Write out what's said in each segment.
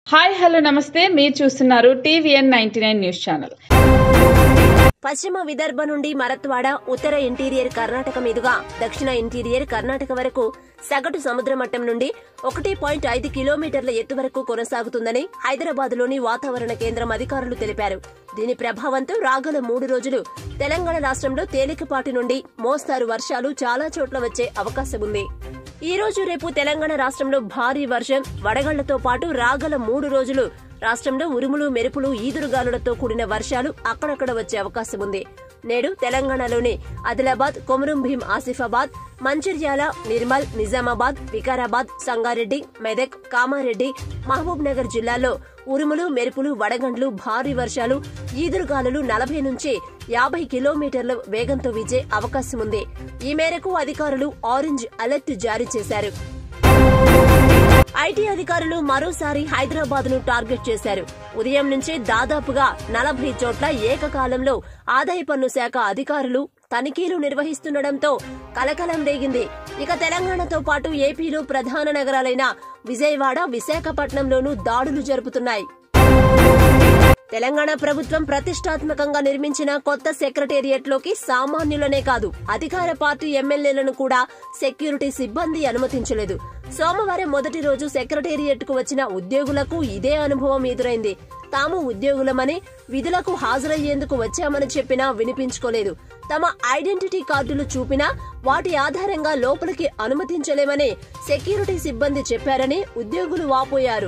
hi hello నమస్తే మీరు చూస్తున్నారు TVN ninety nine news channel పశ్చిమ విదర్భ నుండి మరత్వాడ ఉత్తర ఇంటీరియర్ కర్ణాటక మీదుగా దక్షిణ ఇంటీరియర్ కర్ణాటక వరకు సగటు సముద్ర మట్టం నుండి ఒకటి పాయింట్ ఐదు కిలోమీటర్ల ఎత్తు వరకు కొనసాగుతుందని హైదరాబాద్లోని వాతావరణ కేంద్రం అధికారులు తెలిపారు దీని ప్రభావంతో రాగల మూడు రోజులు తెలంగాణ రాష్ట్రంలో తేలికపాటి నుండి మోస్తారు వర్షాలు చాలా చోట్ల వచ్చే అవకాశం ఉంది ఈ రోజు రేపు తెలంగాణ రాష్ట్రంలో భారీ వర్షం వడగళ్లతో పాటు రాగల మూడు రోజులు రాష్ట్రంలో ఉరుములు మెరుపులు ఈదురుగాలులతో కూడిన వర్షాలు అక్కడక్కడ వచ్చే అవకాశం ఉంది నేడు తెలంగాణలోని ఆదిలాబాద్ కొమరం భీం ఆసిఫాబాద్ మంచిర్యాల నిర్మల్ నిజామాబాద్ వికారాబాద్ సంగారెడ్డి మెదక్ కామారెడ్డి మహబూబ్ నగర్ జిల్లాల్లో ఉరుములు మెరుపులు వడగండ్లు భారీ వర్షాలు ఈదురుగాలులు నలభై నుంచి యాభై కిలోమీటర్ల వేగంతో వీచే అవకాశం ఉంది ఈ మేరకు అధికారులు ఆరెంజ్ అలర్ట్ జారీ చేశారు ఐటీ అధికారులు మరోసారి హైదరాబాద్ ను టార్గెట్ చేశారు ఉదయం నుంచే దాదాపుగా నలభై చోట్ల ఏకకాలంలో ఆదాయ పన్ను శాఖ అధికారులు తనిఖీలు నిర్వహిస్తుండటంతో కలకలం రేగింది ఇక తెలంగాణతో పాటు ఏపీలో ప్రధాన నగరాలైన విజయవాడ విశాఖపట్నంలోనూ దాడులు జరుపుతున్నాయి తెలంగాణ ప్రభుత్వం ప్రతిష్టాత్మకంగా నిర్మించిన కొత్త సెక్రటేరియట్ లోకి సామాన్యులనే కాదు అధికార పార్టీ ఎమ్మెల్యేలను కూడా సెక్యూరిటీ సిబ్బంది అనుమతించలేదు సోమవారం మొదటి రోజు సెక్రటేరియట్ కు వచ్చిన ఉద్యోగులకు ఇదే అనుభవం ఎదురైంది తాము ఉద్యోగులమని విధులకు హాజరయ్యేందుకు వచ్చామని చెప్పినా వినిపించుకోలేదు తమ ఐడెంటిటీ కార్డులు చూపినా వాటి ఆధారంగా లోపలికి అనుమతించలేమని సెక్యూరిటీ సిబ్బంది చెప్పారని ఉద్యోగులు వాపోయారు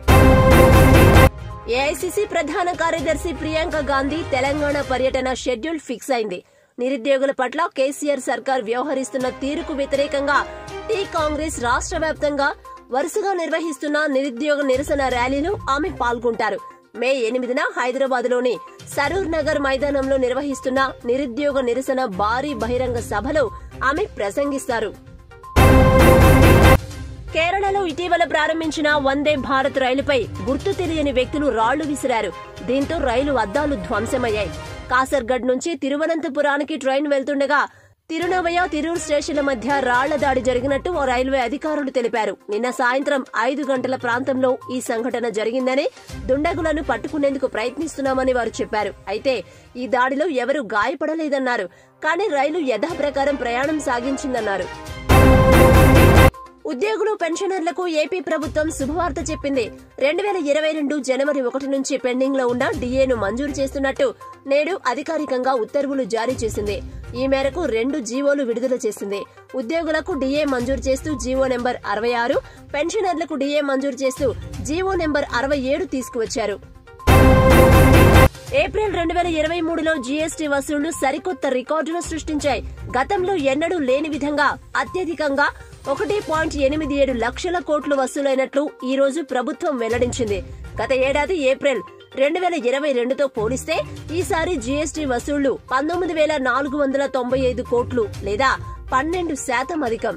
ఏఐసిసి ప్రధాన కార్యదర్శి ప్రియాంక గాంధీ తెలంగాణ పర్యటన షెడ్యూల్ ఫిక్స్ అయింది నిరుద్యోగుల పట్ల కేసీఆర్ సర్కార్ వ్యవహరిస్తున్న తీరుకు వ్యతిరేకంగా టీ కాంగ్రెస్ రాష్ట్ర వ్యాప్తంగా వరుసగా నిర్వహిస్తున్న నిరుద్యోగ నిరసన ర్యాలీలో ఆమె పాల్గొంటారు మే ఎనిమిదిన హైదరాబాద్ లోని సరూర్ నగర్ మైదానంలో నిర్వహిస్తున్న నిరుద్యోగ నిరసన భారీ బహిరంగ సభలో ఆమె ప్రసంగిస్తారు కేరళలో ఇటీవల ప్రారంభించిన వందే భారత్ రైలుపై గుర్తు తెలియని వ్యక్తులు రాళ్లు విసిరారు దీంతో రైలు అద్దాలు ధ్వంసమయ్యాయి కాసర్గఢ్ నుంచి తిరువనంతపురానికి ట్రైన్ వెళ్తుండగా తిరునవయ తిరూర్ స్టేషన్ల మధ్య రాళ్ల దాడి జరిగినట్టు ఓ రైల్వే అధికారులు తెలిపారు నిన్న సాయంత్రం ఐదు గంటల ప్రాంతంలో ఈ సంఘటన జరిగిందని దుండగులను పట్టుకునేందుకు ప్రయత్నిస్తున్నామని వారు చెప్పారు అయితే ఈ దాడిలో ఎవరూ గాయపడలేదన్నారు కానీ రైలు యథాప్రకారం ప్రయాణం సాగించిందన్నారు ఉద్యోగులు పెన్షనర్లకు ఏపీ ప్రభుత్వం శుభవార్త చెప్పింది రెండు వేల ఇరవై రెండు జనవరి ఒకటి నుంచి పెండింగ్ లో ఉన్న డిఏను మంజూరు చేస్తున్నట్టు నేడు అధికారికంగా ఉత్తర్వులు జారీ చేసింది ఈ మేరకు రెండు జీవోలు విడుదల చేసింది ఉద్యోగులకు డిఏ మంజూరు చేస్తూ జీవో నెంబర్ అరవై ఆరు పెన్షనర్లకు డిఏ మంజూరు చేస్తూ జీవో నెంబర్ అరవై ఏడు తీసుకువచ్చారు ఏప్రిల్ రెండు వేల ఇరవై మూడులో జీఎస్టీ వసూళ్లు సరికొత్త రికార్డును సృష్టించాయి గతంలో ఎన్నడూ లేని విధంగా అత్యధికంగా ఒకటి పాయింట్ ఎనిమిది ఏడు లక్షల కోట్లు వసూలైనట్లు ఈ రోజు ప్రభుత్వం వెల్లడించింది గత ఏడాది ఏప్రిల్ రెండు వేల ఇరవై రెండుతో పోలిస్తే ఈసారి జీఎస్టీ వసూళ్లు పంతొమ్మిది వేల నాలుగు వందల తొంభై ఐదు కోట్లు లేదా పన్నెండు శాతం అధికం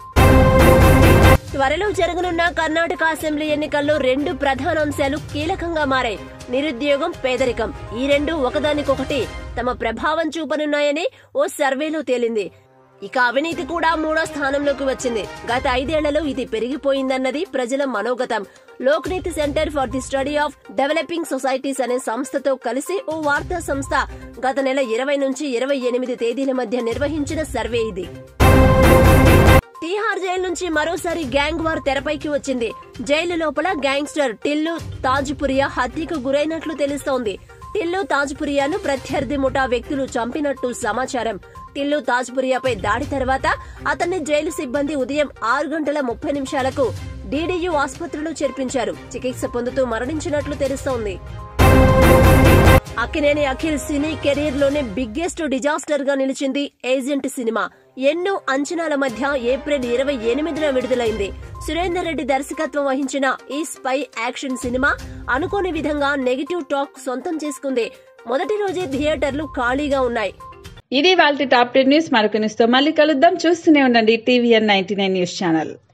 త్వరలో జరగనున్న కర్ణాటక అసెంబ్లీ ఎన్నికల్లో రెండు ప్రధాన అంశాలు కీలకంగా మారాయి నిరుద్యోగం పేదరికం ఈ రెండు ఒకదానికొకటి తమ ప్రభావం చూపనున్నాయని ఓ సర్వేలో తేలింది ఇక అవినీతి కూడా మూడో స్థానంలోకి వచ్చింది గత ఐదేళ్లలో ఇది పెరిగిపోయిందన్నది ప్రజల మనోగతం Lokniti centre for the study of developing societies అనే సంస్థతో కలిసి ఓ వార్తా సంస్థ గత నెల ఇరవై నుంచి ఇరవై ఎనిమిది తేదీల మధ్య నిర్వహించిన సర్వే ఇది తీహార్ జైలు నుంచి మరోసారి గ్యాంగ్ వార్ తెరపైకి వచ్చింది జైలు లోపల గ్యాంగ్స్టర్ టిల్లు తాజ్పురియా హత్యకు గురైనట్లు తెలుస్తోంది టిల్లు తాజ్పురియాను ప్రత్యర్థి ముఠా వ్యక్తులు చంపినట్టు సమాచారం టిల్లు తాజ్పురియాపై దాడి తర్వాత అతన్ని జైలు సిబ్బంది ఉదయం ఆరు గంటల ముప్పై నిమిషాలకు డీడీయూ ఆసుపత్రిలో చేర్పించారు చికిత్స పొందుతూ మరణించినట్లు తెలుస్తోంది అక్కినేని అఖిల్ సినీ కెరీర్ లోనే బిగ్గెస్ట్ డిజాస్టర్ గా నిలిచింది ఏజెంట్ సినిమా ఎన్నో అంచనాల మధ్య ఏప్రిల్ ఇరవై ఎనిమిదిన విడుదలైంది సురేందర్ రెడ్డి దర్శకత్వం వహించిన ఈ స్పై యాక్షన్ సినిమా అనుకోని విధంగా నెగిటివ్ టాక్ సొంతం చేసుకుంది మొదటి రోజే థియేటర్లు ఖాళీగా ఉన్నాయి ఇది వాళ్ళ టాప్ టెన్ న్యూస్ మరొక న్యూస్తో మళ్ళీ కలుద్దాం చూస్తూనే ఉండండి TVN ninety nine news channel